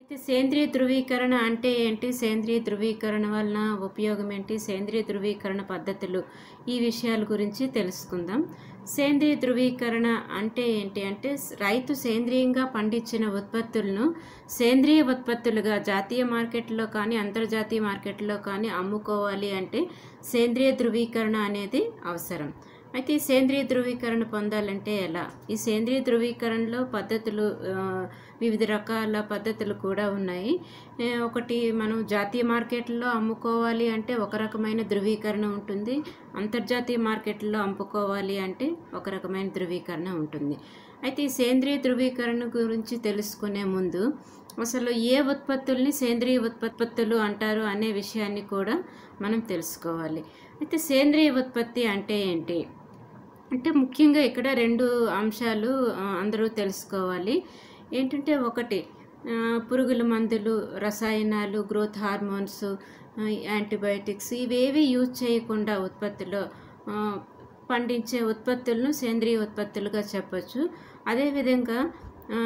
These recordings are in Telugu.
అయితే సేంద్రియ ధృవీకరణ అంటే ఏంటి సేంద్రియ ధృవీకరణ వలన ఉపయోగం ఏంటి సేంద్రియ ధృవీకరణ పద్ధతులు ఈ విషయాల గురించి తెలుసుకుందాం సేంద్రియ ధృవీకరణ అంటే ఏంటి అంటే రైతు సేంద్రియంగా పండించిన ఉత్పత్తులను సేంద్రియ ఉత్పత్తులుగా జాతీయ మార్కెట్లో కానీ అంతర్జాతీయ మార్కెట్లో కానీ అమ్ముకోవాలి అంటే సేంద్రియ ధృవీకరణ అనేది అవసరం అయితే ఈ సేంద్రియ ధృవీకరణ పొందాలంటే ఎలా ఈ సేంద్రియ ధృవీకరణలో పద్ధతులు ఆ, వివిధ రకాల పద్ధతులు కూడా ఉన్నాయి ఏ, ఒకటి మనం జాతీయ మార్కెట్లో అమ్ముకోవాలి అంటే ఒక రకమైన ధృవీకరణ ఉంటుంది అంతర్జాతీయ మార్కెట్లో అమ్ముకోవాలి అంటే ఒక రకమైన ధృవీకరణ ఉంటుంది అయితే ఈ సేంద్రియ ధృవీకరణ గురించి తెలుసుకునే ముందు అసలు ఏ ఉత్పత్తుల్ని సేంద్రియ ఉత్పత్తులు అంటారు అనే విషయాన్ని కూడా మనం తెలుసుకోవాలి అయితే సేంద్రియ ఉత్పత్తి అంటే ఏంటి అంటే ముఖ్యంగా ఇక్కడ రెండు అంశాలు ఆ, అందరూ తెలుసుకోవాలి ఏంటంటే ఒకటి ఆ, పురుగుల మందులు రసాయనాలు గ్రోత్ హార్మోన్స్ ఆ, యాంటీబయాటిక్స్ ఇవేవి యూజ్ చేయకుండా ఉత్పత్తిలో ఆ, పండించే ఉత్పత్తులను సేంద్రియ ఉత్పత్తులుగా చెప్పొచ్చు అదేవిధంగా ఆ,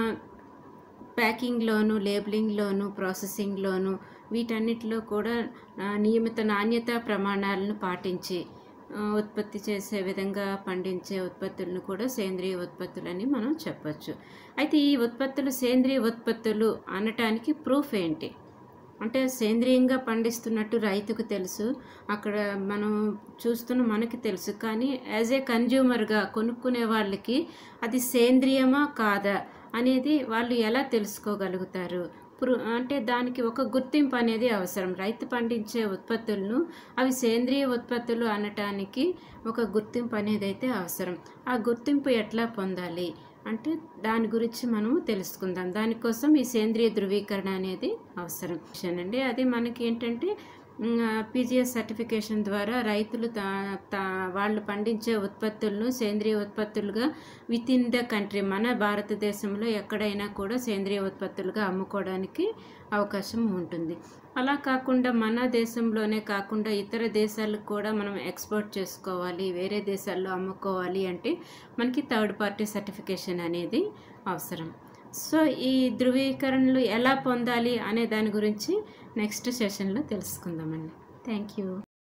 ప్యాకింగ్లోను లేబులింగ్లోను ప్రాసెసింగ్లోను వీటన్నిటిలో కూడా ఆ, నియమిత నాణ్యత ప్రమాణాలను పాటించి ఆ, ఉత్పత్తి చేసే విధంగా పండించే ఉత్పత్తులను కూడా సేంద్రియ ఉత్పత్తులని మనం చెప్పొచ్చు అయితే ఈ ఉత్పత్తులు సేంద్రియ ఉత్పత్తులు అనటానికి ప్రూఫ్ ఏంటి అంటే సేంద్రియంగా పండిస్తున్నట్టు రైతుకు తెలుసు అక్కడ మనం చూస్తున్న మనకి తెలుసు కానీ యాజ్ ఏ కన్జ్యూమర్గా కొనుక్కునే వాళ్ళకి అది సేంద్రియమా కాదా అనేది వాళ్ళు ఎలా తెలుసుకోగలుగుతారు ప్రు అంటే దానికి ఒక గుర్తింపు అనేది అవసరం రైతు పండించే ఉత్పత్తులను అవి సేంద్రియ ఉత్పత్తులు అనటానికి ఒక గుర్తింపు అనేది అయితే అవసరం ఆ గుర్తింపు ఎట్లా పొందాలి అంటే దాని గురించి మనం తెలుసుకుందాం దానికోసం ఈ సేంద్రియ ధృవీకరణ అనేది అవసరం అండి అది మనకి ఏంటంటే పీజీఎస్ సర్టిఫికేషన్ ద్వారా రైతులు తా తా వాళ్ళు పండించే ఉత్పత్తులను సేంద్రియ ఉత్పత్తులుగా విత్ ఇన్ ద కంట్రీ మన భారతదేశంలో ఎక్కడైనా కూడా సేంద్రియ ఉత్పత్తులుగా అమ్ముకోవడానికి అవకాశం ఉంటుంది అలా కాకుండా మన దేశంలోనే కాకుండా ఇతర దేశాలకు కూడా మనం ఎక్స్పోర్ట్ చేసుకోవాలి వేరే దేశాల్లో అమ్ముకోవాలి అంటే మనకి థర్డ్ పార్టీ సర్టిఫికేషన్ అనేది అవసరం సో ఈ ధృవీకరణలు ఎలా పొందాలి అనే దాని గురించి నెక్స్ట్ సెషన్లో తెలుసుకుందామండి థ్యాంక్ యూ